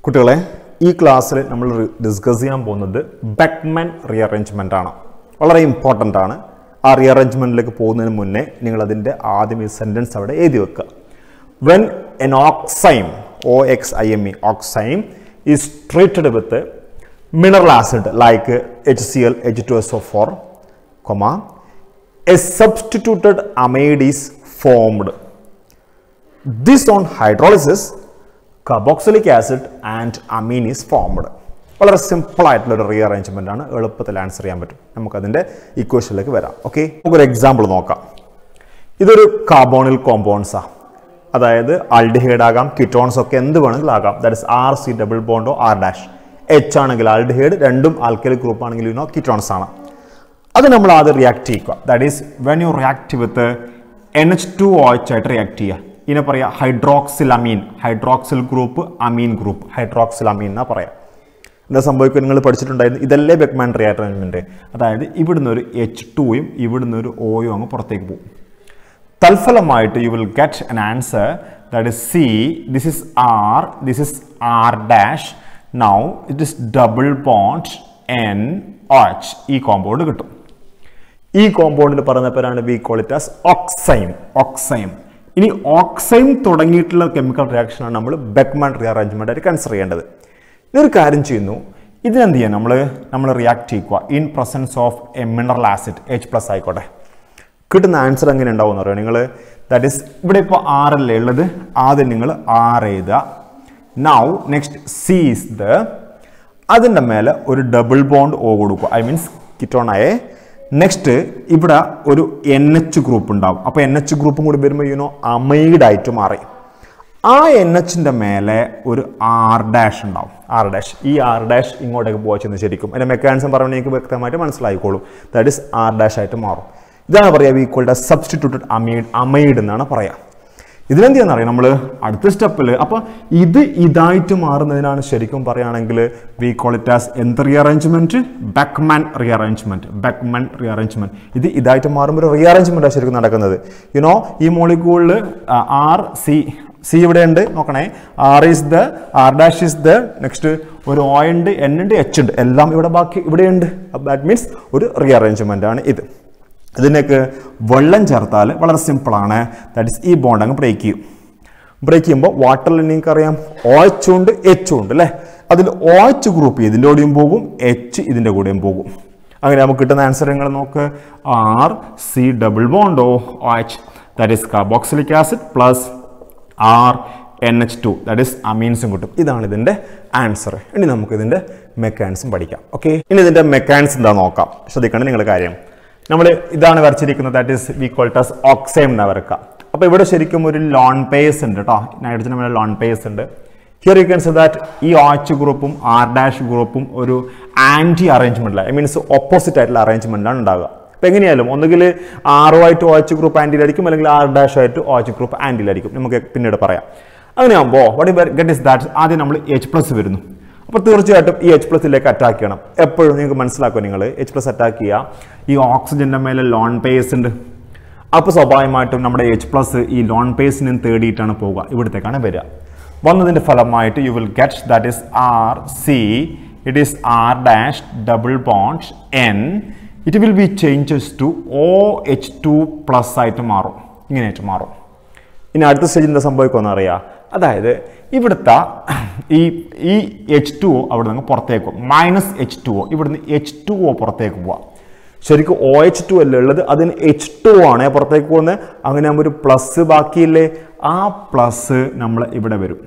കുട്ടികളെ ഈ ക്ലാസ്സിൽ നമ്മൾ ഡിസ്കസ് ചെയ്യാൻ പോകുന്നത് ബെക്ക്മൻ റീഅറേഞ്ച്മെൻ്റ് ആണ് വളരെ ഇമ്പോർട്ടൻ്റ് ആണ് ആ റീഅറേഞ്ച്മെൻറ്റിലേക്ക് പോകുന്നതിന് മുന്നേ നിങ്ങൾ അതിൻ്റെ ആദ്യം ഈ സെൻറ്റൻസ് അവിടെ എഴുതി വെക്കുക when N oxime O X I M E oxime is treated with mineral acid like H C L H two S O four comma a substituted amide is formed this on hydrolysis carboxylic acid and amine is formed വളരെ simple ആയിട്ടുള്ള ഒരു rearrangement ആണ് എളുപ്പത്തിൽ answer ചെയ്യാൻ പറ്റും നമുക്കതിൻ്റെ ഇക്വേഷനിലേക്ക് വരാം okay നമുക്കൊരു എക്സാമ്പിൾ നോക്കാം ഇതൊരു കാർബോണിൽ കോമ്പൗണ്ട്സാ അതായത് ആൽഡിഹൈഡ് ആകാം കിറ്റോൺസ് ഒക്കെ എന്ത് വേണമെങ്കിലും ആകാം that is R C double ബോണ്ടോ ആർ ഡാഷ് എച്ച് ആണെങ്കിൽ ആൽഡിഹൈഡ് രണ്ടും ആൽക്കലി ഗ്രൂപ്പ് ആണെങ്കിൽ യുനോ കിറ്റോൺസ് ആണ് അത് നമ്മൾ ആദ്യം റിയാക്ട് ചെയ്യുക that is when you react with N H two O H ആയിട്ട് റിയാക്ട് ചെയ്യുക ഇതിനെ പറയാം hydroxyl amine hydroxyl group amine group hydroxyl amine എന്നാ പറയാം എന്താ സംഭവിക്കുക നിങ്ങൾ പഠിച്ചിട്ടുണ്ടായിരുന്നു ഇതല്ലേ ബെക്മാൻ റിയാക്ടർമെൻറ്റ് അതായത് ഇവിടുന്ന് ഒരു എച്ച് ടുയും ഇവിടുന്ന് ഒരു ഓയും അങ്ങ് പുറത്തേക്ക് പോകും തൽഫലമായിട്ട് you will get an answer that is C this is R this is R dash now it is double bond N O H ഈ കോമ്പൗണ്ട് കിട്ടും ഈ കോമ്പൗണ്ടിന് പറയുന്ന പേരാണ് വി കോളിറ്റാസ് ഓക്സൈം ഓക്സൈം ഇനി ഓക്സൈം തുടങ്ങിയിട്ടുള്ള കെമിക്കൽ റിയാക്ഷനാണ് നമ്മൾ ബെക്മാൻ റീഅറേഞ്ച്മെന്റ് ആയിട്ട് കൺസിഡർ ചെയ്യേണ്ടത് ഇനി ഒരു കാര്യം ചെയ്യുന്നു ഇതിനെന്ത് ചെയ്യാം നമ്മൾ നമ്മൾ റിയാക്ട് ചെയ്യുക in presence of a mineral acid H plus ആയിക്കോട്ടെ കിട്ടുന്ന ആൻസർ എങ്ങനെ ഉണ്ടാവും എന്ന് പറയുക നിങ്ങൾ ദാറ്റ് ഇസ് ഇവിടെ ഇപ്പോൾ ആറല്ലേ ഉള്ളത് ആദ്യം നിങ്ങൾ ആറ് എഴുതുക now next C is the അതിൻ്റെ മേലെ ഒരു ഡബിൾ ബോണ്ട് ഓ കൊടുക്കുക ഐ മീൻസ് കിറ്റോണായേ നെക്സ്റ്റ് ഇവിടെ ഒരു എൻ എച്ച് ഗ്രൂപ്പ് ഉണ്ടാവും അപ്പോൾ എൻ എച്ച് ഗ്രൂപ്പും കൂടി വരുമ്പോൾ യുനോ അമൈഡ് ആയിട്ട് മാറി ആ എൻ എച്ചിൻ്റെ മേലെ ഒരു ആർ ഡാഷ് ഉണ്ടാവും ആർ ഡാഷ് ഈ ആർ ഡാഷ് ഇങ്ങോട്ടേക്ക് പോവച്ചെന്ന് ശരിക്കും അതിൻ്റെ മെക്കാനിസം പറഞ്ഞാൽ എനിക്ക് വ്യക്തമായിട്ട് മനസ്സിലായിക്കോളും ദാറ്റ് ഇസ് ആർ ഡാഷ് ആയിട്ട് മാറും ഇതാണ് പറയുക ഈക്വൽ സബ്സ്റ്റിറ്റ്യൂട്ടഡ് അമൈഡ് അമൈഡ് എന്നാണ് പറയുക ഇതിനെന്ത് ചെയ്യാന്നറിയാം നമ്മൾ അടുത്ത സ്റ്റെപ്പിൽ അപ്പോൾ ഇത് ഇതായിട്ട് മാറുന്നതിനാണ് ശരിക്കും പറയുകയാണെങ്കിൽ വി കോളിറ്റാസ് എന്ത് rearrangement Beckmann rearrangement Beckmann rearrangement ഇത് ഇതായിട്ട് മാറുമ്പോൾ ഒരു റീഅറേഞ്ച്മെന്റാണ് ശരിക്കും നടക്കുന്നത് യുനോ ഈ മോളിക്യൂളിൽ ആർ സി സി ഇവിടെ ഉണ്ട് നോക്കണേ R is the R dash is the next ഒരു ഓ ഉണ്ട് എൻ ഉണ്ട് എച്ച് ഉണ്ട് എല്ലാം ഇവിടെ ബാക്കി ഇവിടെയുണ്ട് ദാറ്റ് മീൻസ് ഒരു റീഅറേഞ്ച്മെന്റ് ആണ് ഇത് ഇതിനൊക്കെ വെള്ളം ചേർത്താൽ വളരെ സിമ്പിളാണ് ദാറ്റ് ഇസ് ഈ ബോണ്ട് അങ്ങ് ബ്രേക്ക് ചെയ്യും ബ്രേക്ക് ചെയ്യുമ്പോൾ വാട്ടറിൽ നിങ്ങൾക്കറിയാം ഓച്ചും ഉണ്ട് എച്ചും ഉണ്ട് അല്ലേ അതിൽ ഓച്ച് ഗ്രൂപ്പ് ഇതിൻ്റെ കൂടെയും പോകും എച്ച് ഇതിൻ്റെ കൂടെയും പോകും അങ്ങനെ നമുക്ക് കിട്ടുന്ന ആൻസർ നിങ്ങൾ നോക്ക് R C double bond O O H that is carboxylic acid plus R N H two that is അമീൻസും കിട്ടും ഇതാണ് ഇതിൻ്റെ ആൻസർ ഇനി നമുക്ക് ഇതിൻ്റെ മെക്കാനിസം പഠിക്കാം ഓക്കെ ഇനി ഇതിൻ്റെ മെക്കാനിസം എന്താ നോക്കാം ശ്രദ്ധിക്കണം നിങ്ങൾ കാര്യം നമ്മൾ ഇതാണ് വരച്ചിരിക്കുന്നത് that is we call it as oxime എന്നാ വരക്കുക അപ്പോൾ ഇവിടെ ശരിക്കും ഒരു ലോൺ പേസ് ഉണ്ട് കേട്ടോ നൈട്രജന് മേലെ ലോൺ പേസ് ഉണ്ട് here you can say that ഈ ഓച്ച് ഗ്രൂപ്പും ആർ ഡാഷ് ഗ്രൂപ്പും ഒരു ആൻറ്റി അറേഞ്ച്മെൻറ്റിലാണ് ഐ മീൻസ് ഓപ്പോസിറ്റ് ആയിട്ടുള്ള അറേഞ്ച്മെൻറ്റാണ് ഉണ്ടാകുക അപ്പോൾ എങ്ങനെയായാലും ഒന്നുകിൽ ആറുമായിട്ട് ഓച്ച് ഗ്രൂപ്പ് ആൻറ്റിയിലായിരിക്കും അല്ലെങ്കിൽ ആർ ഡാഷ് ആയിട്ട് ഓച്ച് ഗ്രൂപ്പ് ആൻറ്റിയിലായിരിക്കും നമുക്ക് പിന്നീട് പറയാം അങ്ങനെയാകുമ്പോൾ വട്ട് ഗെറ്റ് ഇസ് ദാറ്റ് ആദ്യം നമ്മൾ എച്ച് പ്ലസ് വരുന്നു അപ്പോൾ തീർച്ചയായിട്ടും ഈ എച്ച് പ്ലസിലേക്ക് അറ്റാക്ക് ചെയ്യണം എപ്പോഴും നിങ്ങൾക്ക് മനസ്സിലാക്കും നിങ്ങൾ എച്ച് പ്ലസ് അറ്റാക്ക് ചെയ്യുക ഈ ഓക്സിജൻ്റെ മേലെ ലോൺ പേസ് ഉണ്ട് അപ്പോൾ സ്വാഭാവികമായിട്ടും നമ്മുടെ എച്ച് പ്ലസ് ഈ ലോൺ പേസിനെ തേടിയിട്ടാണ് പോവുക ഇവിടത്തേക്കാണ് വരിക വന്നതിൻ്റെ ഫലമായിട്ട് you will get that is R C it is R dash double bond N it will be changes to O H two plus ആയിട്ട് മാറും ഇങ്ങനെയായിട്ട് മാറും ഇനി അടുത്ത സ്റ്റേജ് എന്താ സംഭവിക്കുമെന്ന് അറിയാം അതായത് ഇവിടുത്തെ ഈ ഈ എച്ച് ടു ഒ അവിടെ നിന്ന് പുറത്തേക്ക് പോകും മൈനസ് എച്ച് ടു ഒ ഇവിടുന്ന് എച്ച് ടു ഒ പുറത്തേക്ക് പോവാം ശരിക്കും ഒ എച്ച് ടു അല്ലേ ഉള്ളത് അതിന് എച്ച് ടു ആണ് പുറത്തേക്ക് പോകുന്നത് അങ്ങനെ ആകുമ്പോൾ ഒരു പ്ലസ് ബാക്കിയില്ലേ ആ പ്ലസ് നമ്മൾ ഇവിടെ വരും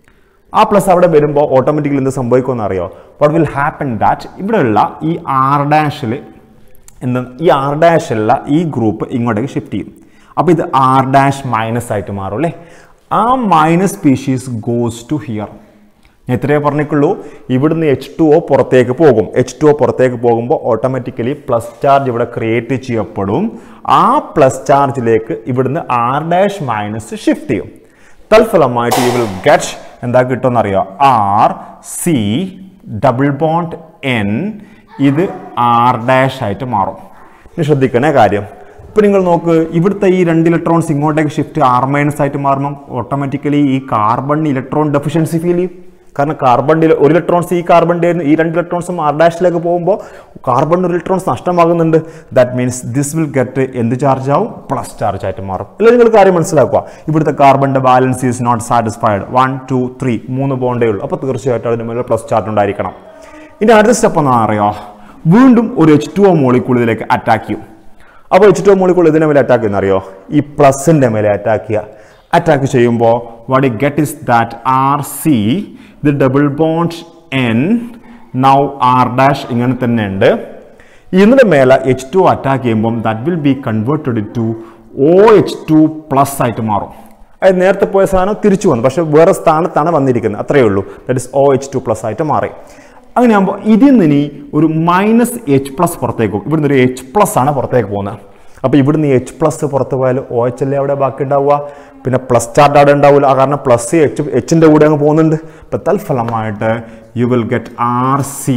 ആ പ്ലസ് അവിടെ വരുമ്പോൾ ഓട്ടോമാറ്റിക്കലി എന്ത് സംഭവിക്കുമെന്ന് അറിയോ വാട്ട് വിൽ ഹാപ്പൻ ദാറ്റ് ഇവിടെയുള്ള ഈ ആർ ഡാഷിൽ എന്താ ഈ ആർ ഡാഷുള്ള ഈ ഗ്രൂപ്പ് ഇങ്ങോട്ടേക്ക് ഷിഫ്റ്റ് ചെയ്യും അപ്പോൾ ഇത് ആർ ഡാഷ് മൈനസ് ആയിട്ട് മാറും അല്ലേ ആ minus species goes to here ഞാൻ ഇത്രയേ പറഞ്ഞിട്ടുള്ളൂ ഇവിടുന്ന് എച്ച് ടു ഒ പുറത്തേക്ക് പോകും എച്ച് ടു ഒ പുറത്തേക്ക് പോകുമ്പോൾ ഓട്ടോമാറ്റിക്കലി പ്ലസ് ചാർജ് ഇവിടെ ക്രിയേറ്റ് ചെയ്യപ്പെടും ആ പ്ലസ് ചാർജിലേക്ക് ഇവിടുന്ന് ആർ ഡാഷ് മൈനസ് ഷിഫ്റ്റ് ചെയ്യും തൽഫലമായിട്ട് യു വിൽ ഗെറ്റ് എന്താ കിട്ടുമെന്ന് അറിയാം R C double bond N ഇത് ആർ ഡാഷ് ആയിട്ട് മാറും ഇനി ശ്രദ്ധിക്കണേ കാര്യം ഇപ്പം നിങ്ങൾ നോക്ക് ഇവിടുത്തെ ഈ രണ്ട് ഇലക്ട്രോൺസ് ഇങ്ങോട്ടേക്ക് ഷിഫ്റ്റ് ആർ മൈനസ് ആയിട്ട് മാറുമ്പോൾ ഓട്ടോമാറ്റിക്കലി ഈ കാർബൺ ഇലക്ട്രോൺ ഡെഫിഷ്യൻസി ഫീൽ ചെയ്യും കാരണം കാർബണിൽ ഒരു ഇലക്ട്രോൺസ് ഈ കാർബണിൻ്റെ ഈ രണ്ട് ഇലക്ട്രോൺസും ആർ ഡാഷിലേക്ക് പോകുമ്പോൾ കാർബണിന് ഒരു ഇലക്ട്രോൺസ് നഷ്ടമാകുന്നുണ്ട് that means this will get എന്ത് ചാർജ് ആവും പ്ലസ് ചാർജ് ആയിട്ട് മാറും അല്ലെങ്കിൽ നിങ്ങൾ കാര്യം മനസ്സിലാക്കുക ഇവിടുത്തെ കാർബണിൻ്റെ balance is not satisfied one two three മൂന്ന് ബോണ്ടേ ഉള്ളൂ അപ്പോൾ തീർച്ചയായിട്ടും അതിന് മേലെ പ്ലസ് ചാർജ് ഉണ്ടായിരിക്കണം ഇനി അടുത്ത സ്റ്റെപ്പ് എന്താണെന്ന് അറിയോ വീണ്ടും ഒരു എച്ച് ടു ഒ മോളിക്കൂൾ ഇതിലേക്ക് അറ്റാക്ക് ചെയ്യും അപ്പോൾ എച്ച് ടു മോളിക്കൂൾ ഇതിനെ മേലെ അറ്റാക്ക് ചെയ്യുന്ന അറിയോ ഈ പ്ലസിൻ്റെ മേലെ അറ്റാക്ക് ചെയ്യുക അറ്റാക്ക് ചെയ്യുമ്പോൾ what you get is that R C the double bond N now R dash ഇങ്ങനെ തന്നെ ഉണ്ട് ഇതിൻ്റെ മേലെ എച്ച് ടു അറ്റാക്ക് ചെയ്യുമ്പം that will be converted to O H two plus ആയിട്ട് മാറും അത് നേരത്തെ പോയ സാധനം തിരിച്ചു വന്നു പക്ഷേ വേറെ സ്ഥാനത്താണ് വന്നിരിക്കുന്നത് അത്രയേ ഉള്ളൂ that is O H two plus ആയിട്ട് മാറി അങ്ങനെയാകുമ്പോൾ ഇതിൽ നിന്ന് ഇനി ഒരു മൈനസ് എച്ച് പ്ലസ് പുറത്തേക്ക് പോകും ഇവിടുന്ന് ഒരു എച്ച് പ്ലസ് ആണ് പുറത്തേക്ക് പോകുന്നത് അപ്പോൾ ഇവിടുന്ന് എച്ച് പ്ലസ് പുറത്ത് പോയാൽ ഒ എച്ച് അല്ലേ അവിടെ ബാക്കി ഉണ്ടാവുക പിന്നെ പ്ലസ് ചാർട്ട് അവിടെ ഉണ്ടാവില്ല ആ കാരണം പ്ലസ് എച്ച് എച്ചിൻ്റെ കൂടെ അങ്ങ് പോകുന്നുണ്ട് അപ്പം തൽഫലമായിട്ട് you will get R C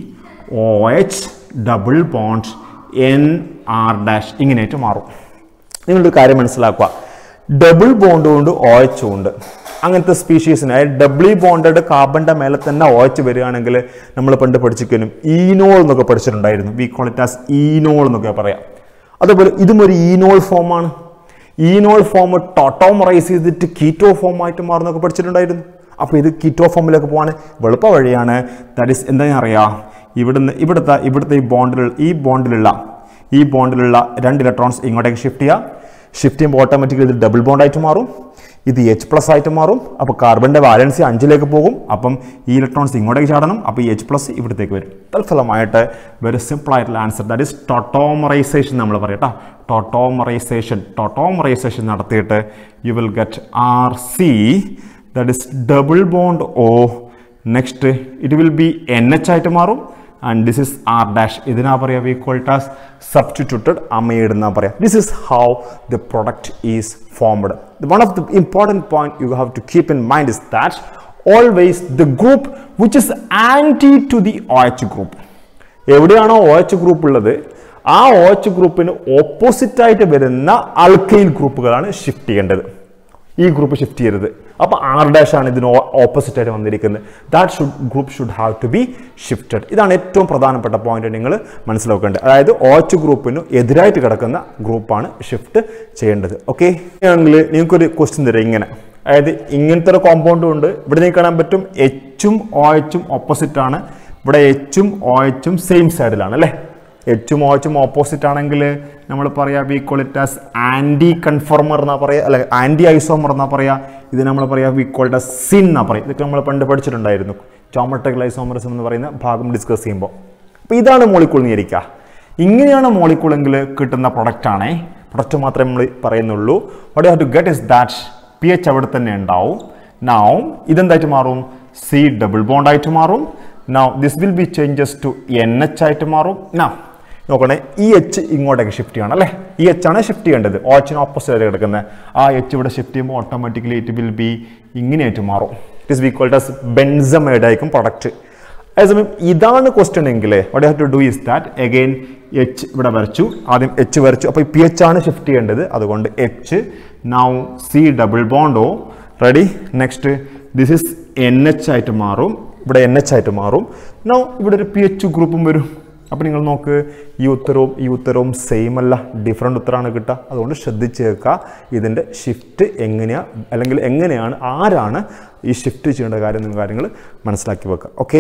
O H double bond N R dash ഇങ്ങനെയായിട്ട് മാറും നിങ്ങളുടെ ഒരു കാര്യം മനസ്സിലാക്കുക ഡബിൾ ബോണ്ട് കൊണ്ട് ഒ എച്ച് ഉണ്ട് അങ്ങനത്തെ സ്പീഷീസിന് അതായത് ഡബ്ല്യു ബോണ്ടഡ് കാർബണിന്റെ മേലെ തന്നെ ഒ എച്ച് വരികയാണെങ്കിൽ നമ്മൾ പണ്ട് പഠിച്ചിരിക്കലും ഈനോൾ എന്നൊക്കെ പഠിച്ചിട്ടുണ്ടായിരുന്നു we call it as enol എന്നൊക്കെ പറയാം അതുപോലെ ഇതും ഒരു ഈനോൾ ഫോമാണ് ഈനോൾ ഫോം ടോട്ടോമറൈസ് ചെയ്തിട്ട് കീറ്റോ ഫോം ആയിട്ട് മാറുന്നൊക്കെ പഠിച്ചിട്ടുണ്ടായിരുന്നു അപ്പോൾ ഇത് കീറ്റോ ഫോമിലേക്ക് പോകാൻ എളുപ്പ വഴിയാണ് ദാറ്റ് ഈസ് എന്താ അറിയാം ഇവിടുന്ന് ഇവിടുത്തെ ഇവിടുത്തെ ഈ ബോണ്ടിലുള്ള ഈ ബോണ്ടിലുള്ള ഈ ബോണ്ടിലുള്ള രണ്ട് ഇലക്ട്രോൺസ് ഇങ്ങോട്ടേക്ക് ഷിഫ്റ്റ് ചെയ്യുക ഷിഫ്റ്റ് ചെയ്യുമ്പോൾ ഓട്ടോമാറ്റിക്കലി ഇത് ഡബിൾ ബോണ്ടായിട്ട് മാറും ഇത് എച്ച് പ്ലസ് ആയിട്ട് മാറും അപ്പോൾ കാർബണിൻ്റെ വാലൻസി അഞ്ചിലേക്ക് പോകും അപ്പം ഈ ഇലക്ട്രോൺസ് ഇങ്ങോട്ടേക്ക് ചാടണം അപ്പോൾ ഈ എച്ച് പ്ലസ് ഇവിടത്തേക്ക് വരും തൽഫലമായിട്ട് വെരി സിമ്പിൾ ആയിട്ടുള്ള ആൻസർ ദാറ്റ് ഇസ് ടോട്ടോമറൈസേഷൻ നമ്മൾ പറയും കേട്ടോ ടോട്ടോമറൈസേഷൻ ടോട്ടോമറൈസേഷൻ നടത്തിയിട്ട് you will get R C that is double bond O next it will be N H ആയിട്ട് മാറും and this is R dash ഇതിനാ പറയാ വി കോൾട്ടാസ് സബ്സ്റ്റിറ്റ്യൂട്ടഡ് അമൈഡ് എന്നാ പറയാ this is how the product is formed one of the important point you have to keep in mind is that always the group which is anti to the O H group എവിടെയാണോ O H group ഉള്ളത് ആ O H ഗ്രൂപ്പിന് opposite ആയിട്ട് വരുന്ന അൾക്കൈൽ ഗ്രൂപ്പുകളാണ് shift ചെയ്യേണ്ടത് ഈ group shift ചെയ്യരുത് അപ്പോൾ ആർ ഡാഷ് ആണ് ഇതിന് ഓപ്പോസിറ്റ് ആയിട്ട് വന്നിരിക്കുന്നത് that should group should have to be shifted ഇതാണ് ഏറ്റവും പ്രധാനപ്പെട്ട പോയിന്റ് നിങ്ങൾ മനസ്സിലാക്കേണ്ടത് അതായത് ഓച്ച് ഗ്രൂപ്പിന് എതിരായിട്ട് കിടക്കുന്ന ഗ്രൂപ്പാണ് ഷിഫ്റ്റ് ചെയ്യേണ്ടത് ഓക്കെ ആണെങ്കിൽ നിങ്ങൾക്കൊരു ക്വസ്റ്റ്യൻ തരാം ഇങ്ങനെ അതായത് ഇങ്ങനത്തെ ഒരു കോമ്പൗണ്ടും ഉണ്ട് ഇവിടെ നിങ്ങൾക്ക് കാണാൻ പറ്റും എച്ചും ഒ എച്ചും ഓപ്പോസിറ്റ് ആണ് ഇവിടെ എച്ചും ഒ എച്ചും സെയിം സൈഡിലാണ് അല്ലേ എച്ചും ഓച്ചും ഓപ്പോസിറ്റ് ആണെങ്കിൽ നമ്മൾ പറയാ we call it as anti conformer എന്നാ പറയാ അല്ലെ ആൻറ്റി ഐസോമർ എന്നാ പറയാ ഇത് നമ്മൾ പറയാ വി കോൾ ഇറ്റ് സിൻ എന്നാ പറയാം ഇതൊക്കെ നമ്മൾ പണ്ട് പഠിച്ചിട്ടുണ്ടായിരുന്നു ജോമെട്രിക്കൽ ഐസോമറിസം എന്ന് പറയുന്ന ഭാഗം ഡിസ്കസ് ചെയ്യുമ്പോൾ അപ്പോൾ ഇതാണ് മോളിക്കൂൾ എന്ന് വിചാരിക്കുക ഇങ്ങനെയാണ് മോളിക്കൂൾ എങ്കിൽ കിട്ടുന്ന പ്രൊഡക്റ്റ് ആണേ പ്രൊഡക്റ്റ് മാത്രമേ നമ്മൾ പറയുന്നുള്ളൂ what have to get is that P H അവിടെ തന്നെ ഉണ്ടാവും നൗ ഇതെന്തായിട്ട് മാറും സി ഡബിൾ ബോണ്ട് ആയിട്ട് മാറും now this will be changes to N H ആയിട്ട് മാറും നൗ നോക്കണേ ഈ എച്ച് ഇങ്ങോട്ടേക്ക് ഷിഫ്റ്റ് ചെയ്യണം അല്ലേ ഈ എച്ച് ആണ് ഷിഫ്റ്റ് ചെയ്യേണ്ടത് ഓ എച്ചിന് ഓപ്പോസിറ്റ് ആയിട്ട് കിടക്കുന്നത് ആ എച്ച് ഇവിടെ ഷിഫ്റ്റ് ചെയ്യുമ്പോൾ ഓട്ടോമാറ്റിക്കലി ഇറ്റ് വിൽ ബി ഇങ്ങനെയായിട്ട് മാറും it is equal to benzamide ആയിരിക്കും പ്രൊഡക്റ്റ് അതേസമയം ഇതാണ് ക്വസ്റ്റ്യൻ എങ്കിൽ what have to do is that again H ഇവിടെ വരച്ചു ആദ്യം എച്ച് വരച്ചു അപ്പോൾ പി എച്ച് ആണ് ഷിഫ്റ്റ് ചെയ്യേണ്ടത് അതുകൊണ്ട് എച്ച് നൗ സി ഡബിൾ ബോണ്ടോ ready next this is N H ആയിട്ട് മാറും ഇവിടെ എൻ എച്ച് ആയിട്ട് മാറും നൗ ഇവിടെ ഒരു പി എച്ച് ഗ്രൂപ്പും വരും അപ്പോൾ നിങ്ങൾ നോക്ക് ഈ ഉത്തരവും ഈ ഉത്തരവും സെയിം അല്ല ഡിഫറെൻ്റ് ഉത്തരമാണ് കിട്ടുക അതുകൊണ്ട് ശ്രദ്ധിച്ച് കേൾക്കുക ഇതിൻ്റെ ഷിഫ്റ്റ് എങ്ങനെയാണ് അല്ലെങ്കിൽ എങ്ങനെയാണ് ആരാണ് ഈ ഷിഫ്റ്റ് ചെയ്യേണ്ട കാര്യം എന്ന കാര്യങ്ങൾ മനസ്സിലാക്കി വെക്കുക ഓക്കെ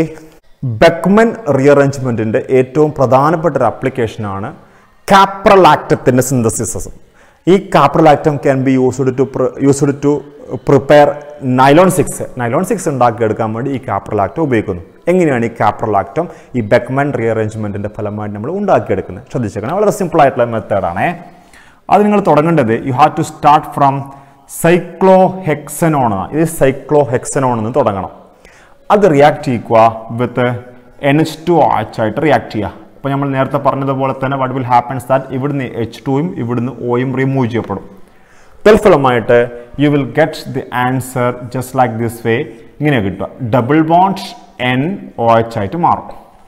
ബെക്മൻ റീഅറേഞ്ച്മെൻറ്റിൻ്റെ ഏറ്റവും പ്രധാനപ്പെട്ട ഒരു ആപ്ലിക്കേഷനാണ് കാപ്രലാക്റ്റത്തിൻ്റെ സിന്തസിസം ഈ caprolactam can be used to used to prepare nylon six nylon six ഉണ്ടാക്കിയെടുക്കാൻ വേണ്ടി ഈ കാപ്രലാക്റ്റം ഉപയോഗിക്കുന്നു എങ്ങനെയാണ് ഈ കാപ്രലാക്റ്റം ഈ ബെക്മൻ റീഅറേഞ്ച്മെൻറ്റിൻ്റെ ഫലമായിട്ട് നമ്മൾ ഉണ്ടാക്കിയെടുക്കുന്നത് ശ്രദ്ധിച്ചേക്കണം വളരെ സിമ്പിൾ ആയിട്ടുള്ള മെത്തേഡാണേ അത് നിങ്ങൾ തുടങ്ങേണ്ടത് you have to start from cyclohexanone ഇത് സൈക്ലോ ഹെക്സനോൺ എന്ന് തുടങ്ങണം അത് റിയാക്ട് ചെയ്യുക with N H two O H ആയിട്ട് റിയാക്ട് ചെയ്യുക അപ്പോൾ നമ്മൾ നേരത്തെ പറഞ്ഞതുപോലെ തന്നെ വാട്ട് വിൽ ഹാപ്പൻസ് ദാറ്റ് ഇവിടുന്ന് എച്ച് ടുവും ഇവിടുന്ന് ഒയും റിമൂവ് ചെയ്യപ്പെടും തൽഫലമായിട്ട് you will get the answer just like this way ഇങ്ങനെ കിട്ടുക double bond N O H ആയിട്ട് മാറും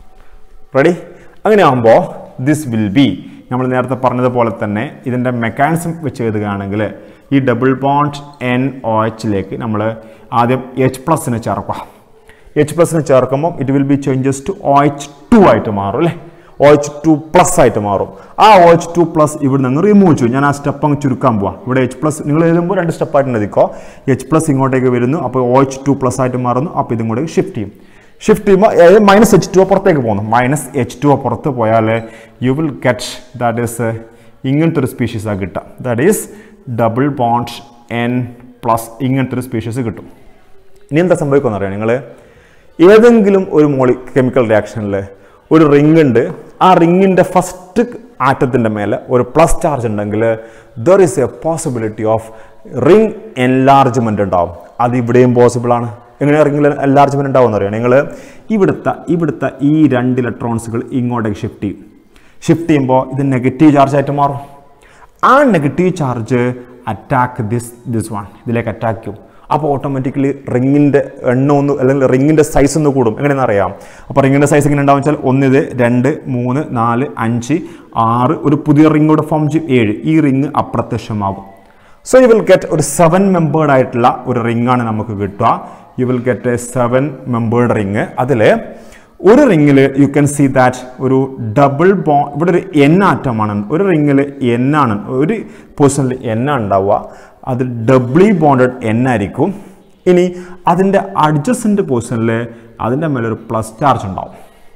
റെഡി അങ്ങനെ ആകുമ്പോൾ ദിസ് വിൽ ബി നമ്മൾ നേരത്തെ പറഞ്ഞതുപോലെ തന്നെ ഇതിൻ്റെ മെക്കാനിസം വെച്ച് എഴുതുകയാണെങ്കിൽ ഈ ഡബിൾ ബോണ്ട് എൻ ഒ എച്ചിലേക്ക് നമ്മൾ ആദ്യം എച്ച് പ്ലസിനെ ചേർക്കുക എച്ച് പ്ലസിന് ചേർക്കുമ്പോൾ it will be changes to O H two ആയിട്ട് മാറും അല്ലേ ഒ എച്ച് ടു പ്ലസ് ആയിട്ട് മാറും ആ ഒ എച്ച് ടു പ്ലസ് ഇവിടെ നിന്ന് റിമൂവ് ചെയ്യും ഞാൻ ആ സ്റ്റെപ്പ് അങ്ങ് ചുരുക്കാൻ പോവാം ഇവിടെ എച്ച് പ്ലസ് നിങ്ങൾ എഴുതുമ്പോൾ രണ്ട് സ്റ്റെപ്പായിട്ട് എഴുതിക്കോ എച്ച് പ്ലസ് ഇങ്ങോട്ടേക്ക് വരുന്നു അപ്പോൾ ഒ എച്ച് ടു പ്ലസ് ആയിട്ട് മാറുന്നു അപ്പോൾ ഇത് ഇങ്ങോട്ടേക്ക് ഷിഫ്റ്റ് ചെയ്യും ഷിഫ്റ്റ് ചെയ്യുമ്പോൾ മൈനസ് എച്ച് ടു പുറത്തേക്ക് പോകുന്നു മൈനസ് എച്ച് ടു പുറത്ത് പോയാൽ you will get that is ഇങ്ങനത്തെ ഒരു സ്പീഷീസാണ് കിട്ടുക that is double bond N plus ഇങ്ങനത്തെ ഒരു സ്പീഷീസ് കിട്ടും ഇനി എന്താ സംഭവിക്കുമെന്ന് അറിയാം നിങ്ങൾ ഏതെങ്കിലും ഒരു മോളി കെമിക്കൽ റിയാക്ഷനിൽ ഒരു റിങ് ഉണ്ട് ആ റിങ്ങിൻ്റെ ഫസ്റ്റ് ആറ്റത്തിൻ്റെ മേലെ ഒരു പ്ലസ് ചാർജ് ഉണ്ടെങ്കിൽ there is a possibility of ring enlargement ഉണ്ടാവും അത് ഇവിടെയും പോസിബിൾ ആണ് എങ്ങനെ റിങ്ങിൽ എൻലാർജ്മെൻറ്റ് ഉണ്ടാവും അറിയാം നിങ്ങൾ ഇവിടുത്തെ ഇവിടുത്തെ ഈ രണ്ട് ഇലക്ട്രോൺസുകൾ ഇങ്ങോട്ടേക്ക് ഷിഫ്റ്റ് ചെയ്യും ഷിഫ്റ്റ് ചെയ്യുമ്പോൾ ഇത് നെഗറ്റീവ് ചാർജ് ആയിട്ട് മാറും ആ negative charge attack this this one ഇതിലേക്ക് അറ്റാക്ക് ചെയ്യും അപ്പോൾ ഓട്ടോമാറ്റിക്കലി റിങ്ങിൻ്റെ എണ്ണം ഒന്ന് അല്ലെങ്കിൽ റിങ്ങിൻ്റെ സൈസ് ഒന്ന് കൂടും എങ്ങനെയെന്ന് അറിയാം അപ്പോൾ റിങ്ങിൻ്റെ സൈസ് എങ്ങനെ ഉണ്ടാവും വെച്ചാൽ ഒന്നിത് രണ്ട് മൂന്ന് നാല് അഞ്ച് ആറ് ഒരു പുതിയ റിംഗ് കൂടെ ഫോം ചെയ്യും ഏഴ് ഈ റിങ് അപ്രത്യക്ഷമാകും സോ യു വിൽ ഗെറ്റ് ഒരു സെവൻ മെമ്പേർഡ് ആയിട്ടുള്ള ഒരു റിംഗ് ആണ് നമുക്ക് കിട്ടുക you will get a seven membered ring അതിൽ ഒരു റിങ്ങിൽ യു ക്യാൻ സീ ദാറ്റ് ഒരു ഡബിൾ ബോ ഇവിടെ ഒരു എൻ ആറ്റമാണ് ഒരു റിങ്ങിൽ എൻ ആണ് ഒരു പൊസിഷനിൽ എൻ ആണ് ഉണ്ടാവുക അത് ഡബ്ലി ബോണ്ടഡ് എൻ ആയിരിക്കും ഇനി അതിൻ്റെ അഡ്ജസ്റ്റൻ്റ് പൊസിഷനിൽ അതിൻ്റെ മേലെ ഒരു പ്ലസ് ചാർജ് ഉണ്ടാവും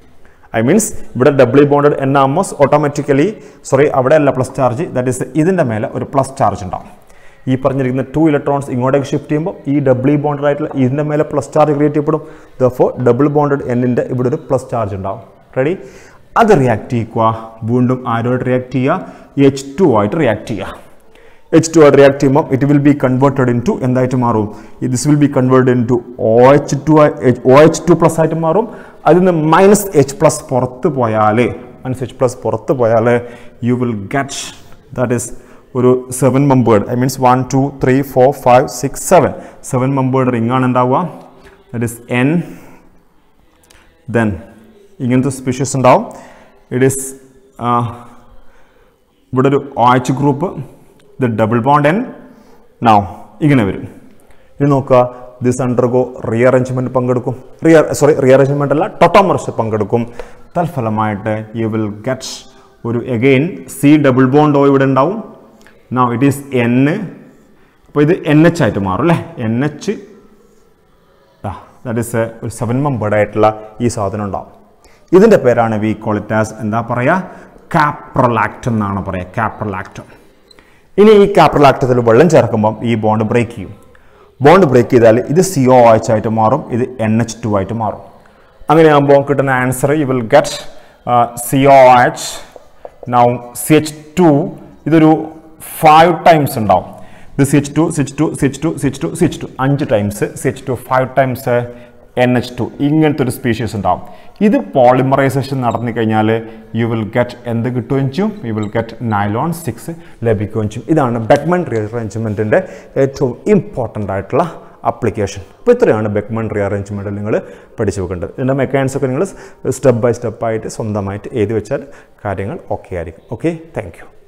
ഐ മീൻസ് ഇവിടെ double bonded N almost automatically sorry അവിടെ അല്ല പ്ലസ് ചാർജ് ദാറ്റ് ഈസ് ഇതിൻ്റെ മേലെ ഒരു പ്ലസ് ചാർജ് ഉണ്ടാവും ഈ പറഞ്ഞിരിക്കുന്ന ടു ഇലക്ട്രോൺസ് ഇങ്ങോട്ടേക്ക് ഷിഫ്റ്റ് ചെയ്യുമ്പോൾ ഈ ഡബ്ല്യു ബോണ്ടഡ് ആയിട്ടുള്ള ഇതിൻ്റെ മേലെ പ്ലസ് ചാർജ് ക്രിയേറ്റ് ചെയ്യപ്പെടും ദഫോ ഡബിൾ ബോണ്ടഡ് എന്നിൻ്റെ ഇവിടെ ഒരു പ്ലസ് ചാർജ് ഉണ്ടാവും റെഡി അത് റിയാക്ട് ചെയ്യുക വീണ്ടും ആരോട് റിയാക്ട് ചെയ്യുക എച്ച് ടു ആയിട്ട് റിയാക്ട് ചെയ്യുക എച്ച് ടു ആയിട്ട് റിയാക്ട് ചെയ്യുമ്പോൾ it will be converted into എന്തായിട്ട് മാറും this will be converted into O H two O H two plus ആയിട്ട് മാറും അതിൽ നിന്ന് മൈനസ് എച്ച് പ്ലസ് പുറത്ത് പോയാൽ മൈനസ് എച്ച് പ്ലസ് പുറത്ത് പോയാൽ you will get that is ഒരു seven membered I means one two three four five six seven seven membered ring ആണ് ഉണ്ടാവുക ദാറ്റ് ഈസ് എൻ ദെൻ ഇങ്ങനത്തെ സ്പീഷ്യസ് ഉണ്ടാവും ഇറ്റ് ഈസ് ഇവിടെ ഒരു ഓച്ച് group the double bond N now ഇങ്ങനെ വരും ഇത് നോക്കുക ദിസ് അണ്ടർഗോ റീഅറേഞ്ച്മെൻറ്റ് പങ്കെടുക്കും റിയ സോറി റീഅറേഞ്ച്മെൻ്റ് അല്ല ടൊട്ടോമർസ് പങ്കെടുക്കും തൽഫലമായിട്ട് യു വിൽ ഗെറ്റ് ഒരു എഗെയിൻ സി ഡബിൾ ബോണ്ടോ ഇവിടെ ഉണ്ടാവും നൗ ഇറ്റ് ഈസ് എൻ അപ്പോൾ ഇത് എൻ എച്ച് ആയിട്ട് മാറും അല്ലേ എൻ എച്ച് ദാറ്റ് ഈസ് ഒരു സെവൻ മെമ്പേർഡ് ആയിട്ടുള്ള ഈ സാധനം ഉണ്ടാവും ഇതിൻ്റെ പേരാണ് വി കോളിറ്റാസ് എന്താ പറയുക കാപ്രലാക്റ്റം എന്നാണ് പറയുക കാപ്രലാക്റ്റം ഇനി ഈ കാപ്രലാക്റ്റത്തിൽ വെള്ളം ചേർക്കുമ്പം ഈ ബോണ്ട് ബ്രേക്ക് ചെയ്യും ബോണ്ട് ബ്രേക്ക് ചെയ്താൽ ഇത് സി ഒ എച്ച് ആയിട്ട് മാറും ഇത് എൻ എച്ച് ടു ആയിട്ട് മാറും അങ്ങനെയാകുമ്പോൾ കിട്ടുന്ന answer you will get C O H now C H two ഇതൊരു ഫൈവ് ടൈംസ് ഉണ്ടാവും ഇത് C H two C H two C H two C H two C H two അഞ്ച് times C H two five times N H two ഇങ്ങനത്തെ ഒരു species ഉണ്ടാവും ഇത് polymerisation നടന്നു കഴിഞ്ഞാൽ യു വിൽ ഗെറ്റ് എന്ത് കിട്ടുകയും ചെയ്യും you will get nylon six ലഭിക്കുകയും ചെയ്യും ഇതാണ് ബെക്മൻ റീഅറേഞ്ച്മെൻറ്റിൻ്റെ ഏറ്റവും ഇമ്പോർട്ടൻ്റ് ആയിട്ടുള്ള അപ്ലിക്കേഷൻ അപ്പോൾ ഇത്രയാണ് ബെക്മൺ റീഅറേഞ്ച്മെൻറ്റ് നിങ്ങൾ പഠിച്ചു വെക്കേണ്ടത് ഇതിൻ്റെ മെക്കാനിക്സ് ഒക്കെ നിങ്ങൾ സ്റ്റെപ്പ് ബൈ സ്റ്റെപ്പായിട്ട് സ്വന്തമായിട്ട് എഴുതി വെച്ചാൽ കാര്യങ്ങൾ ഓക്കെ ആയിരിക്കും ഓക്കെ താങ്ക് യു